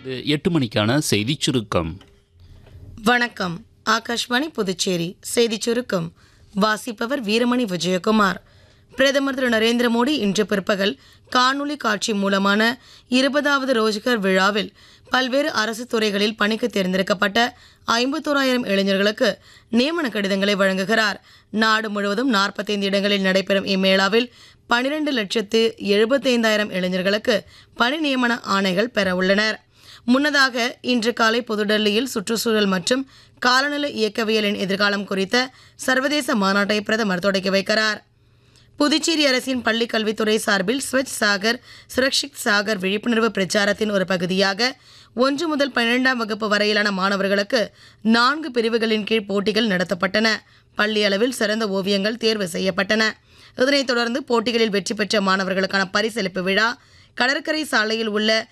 எட்டு மணிக்கான செய்திச் சுருக்கம் வணக்கம் ஆகாஷ்வாணி புதுச்சேரி செய்திச் சுருக்கம் வாசிப்பவர் வீரமணி விஜயகுமார் பிரதமர் திரு நரேந்திர மோடி இன்று பிற்பகல் காணொளி காட்சி மூலமான இருபதாவது ரோஜ்கர் விழாவில் பல்வேறு அரசு துறைகளில் பணிக்கு தேர்ந்தெடுக்கப்பட்ட ஐம்பத்தோராயிரம் இளைஞர்களுக்கு நியமன கடிதங்களை வழங்குகிறார் நாடு முழுவதும் நாற்பத்தைந்து இடங்களில் நடைபெறும் இம்மேளாவில் பனிரெண்டு லட்சத்து எழுபத்தைந்தாயிரம் இளைஞர்களுக்கு பணி நியமன ஆணைகள் பெற உள்ளனர் முன்னதாக இன்று காலை புதுடெல்லியில் சுற்றுச்சூழல் மற்றும் காலநிலை இயக்கவியலின் எதிர்காலம் குறித்த சர்வதேச மாநாட்டை பிரதமர் தொடங்கி வைக்கிறார் புதுச்சேரி அரசின் பள்ளிக் கல்வித்துறை சார்பில் ஸ்வச் சாகர் சுரக்ஷித் சாகர் விழிப்புணர்வு பிரச்சாரத்தின் ஒரு பகுதியாக ஒன்று முதல் பன்னிரெண்டாம் வகுப்பு வரையிலான மாணவர்களுக்கு நான்கு பிரிவுகளின் கீழ் போட்டிகள் நடத்தப்பட்டன பள்ளி அளவில் சிறந்த ஓவியங்கள் தேர்வு செய்யப்பட்டன இதனைத் தொடர்ந்து போட்டிகளில் வெற்றி பெற்ற மாணவர்களுக்கான பரிசளிப்பு விழா கடற்கரை சாலையில் உள்ள